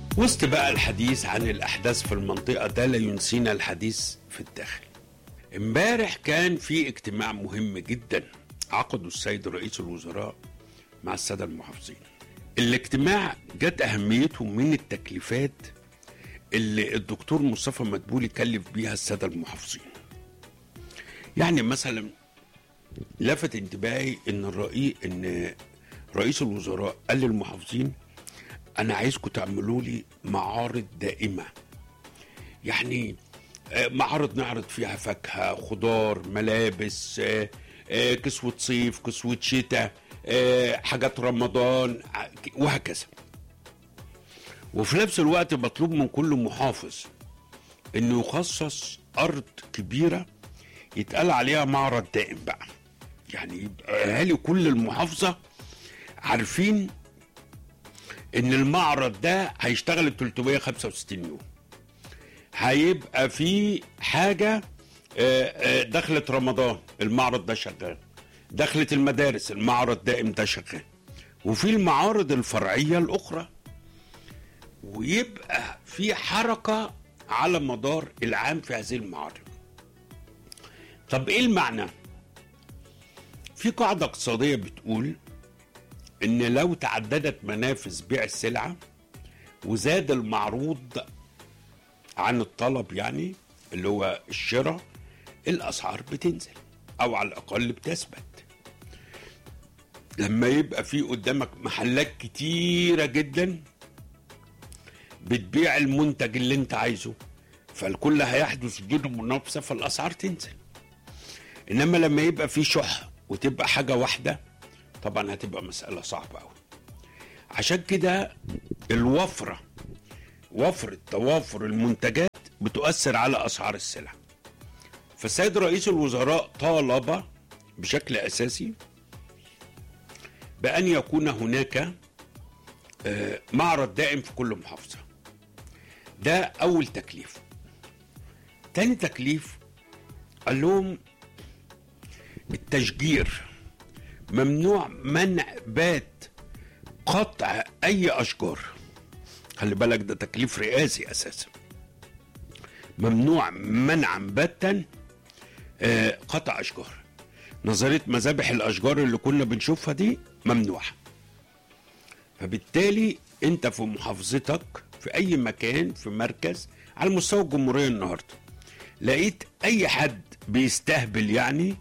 وسط بقى الحديث عن الأحداث في المنطقة ده لا ينسينا الحديث في الداخل امبارح كان في اجتماع مهم جدا عقده السيد رئيس الوزراء مع السادة المحافظين الاجتماع جت أهميته من التكليفات اللي الدكتور مصطفى مدبولي كلف بيها السادة المحافظين يعني مثلا لفت انتباهي ان الرئيس ان رئيس الوزراء قال للمحافظين انا عايزكم تعملوا لي معارض دائمه يعني آه، معارض نعرض فيها فاكهه خضار ملابس آه، آه، كسوه صيف كسوه شتاء آه، حاجات رمضان ع- وهكذا وفي نفس الوقت مطلوب من كل محافظ انه يخصص ارض كبيره يتقال عليها معرض دائم بقى يعني يبقى اهالي كل المحافظه عارفين ان المعرض ده هيشتغل ال 365 يوم هيبقى في حاجه آه، آه، دخلت رمضان المعرض ده شغال دخلت المدارس المعرض دائم ده شغال وفي المعارض الفرعيه الاخرى ويبقى في حركه على مدار العام في هذه المعارض طب ايه المعنى في قاعده اقتصاديه بتقول ان لو تعددت منافذ بيع السلعه وزاد المعروض عن الطلب يعني اللي هو الشراء الاسعار بتنزل او على الاقل بتثبت لما يبقى في قدامك محلات كتيره جدا بتبيع المنتج اللي انت عايزه فالكل هيحدث بينهم منافسه فالاسعار تنزل انما لما يبقى في شح وتبقى حاجه واحده طبعا هتبقى مساله صعبه قوي عشان كده الوفره وفره توافر المنتجات بتؤثر على اسعار السلع فالسيد رئيس الوزراء طالب بشكل اساسي بان يكون هناك آه، معرض دائم في كل محافظه ده اول تكليف تاني تكليف قال لهم التشجير ممنوع منع بات قطع اي اشجار خلي بالك ده تكليف رئاسي اساسا ممنوع منعا باتا آه، قطع اشجار نظريه مذابح الاشجار اللي كنا بنشوفها دي ممنوعه فبالتالي انت في محافظتك في اي مكان في مركز على مستوى الجمهوريه النهارده لقيت اي حد بيستهبل يعني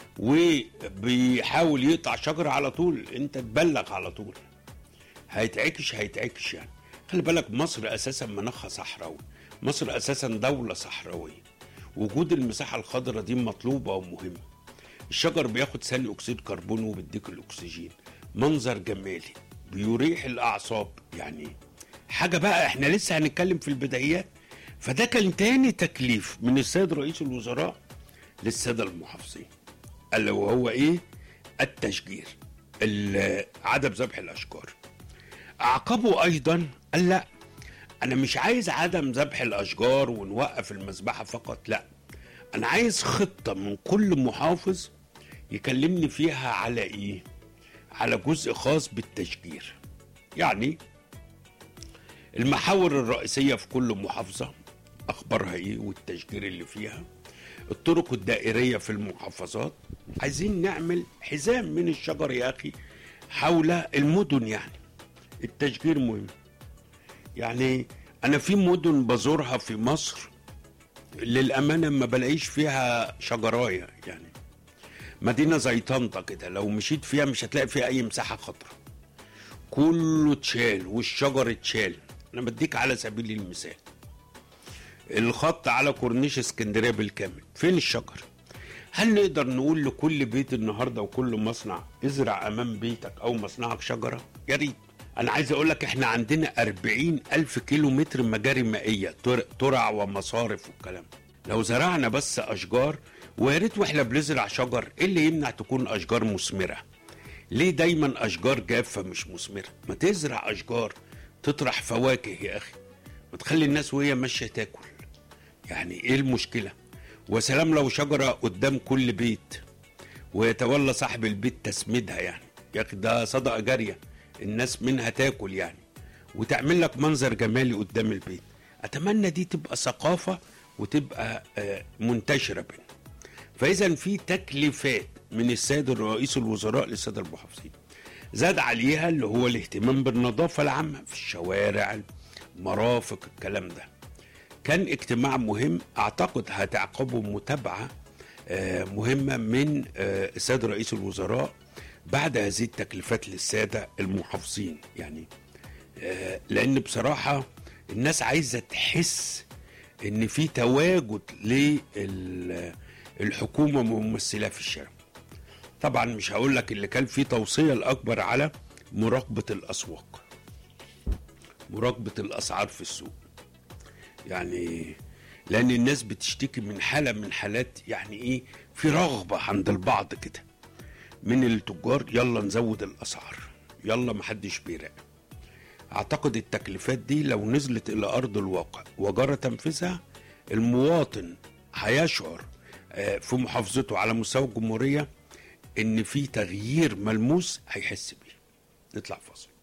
وبيحاول يقطع شجره على طول انت تبلغ على طول هيتعكش هيتعكش يعني خلي بالك مصر اساسا مناخها صحراوي مصر اساسا دوله صحراويه وجود المساحه الخضراء دي مطلوبه ومهمه الشجر بياخد ثاني اكسيد كربون وبيديك الاكسجين منظر جمالي بيريح الاعصاب يعني حاجه بقى احنا لسه هنتكلم في البدايات فده كان تاني تكليف من السيد رئيس الوزراء للساده المحافظين الا وهو ايه التشجير ال- عدم ذبح الاشجار اعقبه ايضا قال لا انا مش عايز عدم ذبح الاشجار ونوقف المذبحه فقط لا انا عايز خطه من كل محافظ يكلمني فيها على ايه على جزء خاص بالتشجير يعني المحاور الرئيسيه في كل محافظه اخبارها ايه والتشجير اللي فيها الطرق الدائريه في المحافظات عايزين نعمل حزام من الشجر يا اخي حول المدن يعني التشجير مهم يعني انا في مدن بزورها في مصر للامانه ما بلاقيش فيها شجرايه يعني مدينه زي طنطا كده لو مشيت فيها مش هتلاقي فيها اي مساحه خضراء كله اتشال والشجر اتشال انا بديك على سبيل المثال الخط على كورنيش اسكندريه بالكامل فين الشجر هل نقدر نقول لكل بيت النهارده وكل مصنع ازرع امام بيتك او مصنعك شجره يا ريت انا عايز اقول لك احنا عندنا 40 الف كيلو متر مجاري مائيه تر- ترع ومصارف والكلام ده. لو زرعنا بس اشجار ويا ريت واحنا بنزرع شجر ايه اللي يمنع تكون اشجار مثمره ليه دايما اشجار جافه مش مثمره ما تزرع اشجار تطرح فواكه يا اخي ما تخلي الناس وهي ماشيه تاكل يعني ايه المشكله وسلام لو شجره قدام كل بيت ويتولى صاحب البيت تسميدها يعني يا اخي ده صدقه جاريه الناس منها تاكل يعني وتعمل لك منظر جمالي قدام البيت اتمنى دي تبقى ثقافه وتبقى آه، منتشره بينا فاذا في تكليفات من السيد الرئيس الوزراء للساده المحافظين زاد عليها اللي هو الاهتمام بالنظافه العامه في الشوارع المرافق الكلام ده كان اجتماع مهم اعتقد هتعقبه متابعه آه، مهمه من آه، السيد رئيس الوزراء بعد هذه التكليفات للساده المحافظين يعني آه، لان بصراحه الناس عايزه تحس ان في تواجد للحكومه ممثله في الشارع طبعا مش هقول لك اللي كان فيه توصيه الاكبر على مراقبه الاسواق مراقبه الاسعار في السوق يعني لان الناس بتشتكي من حاله من حالات يعني ايه في رغبه عند البعض كده من التجار يلا نزود الاسعار يلا محدش بيراقب اعتقد التكليفات دي لو نزلت الى ارض الواقع وجرى تنفيذها المواطن هيشعر آه، في محافظته على مستوى الجمهوريه ان في تغيير ملموس هيحس بيه نطلع فاصل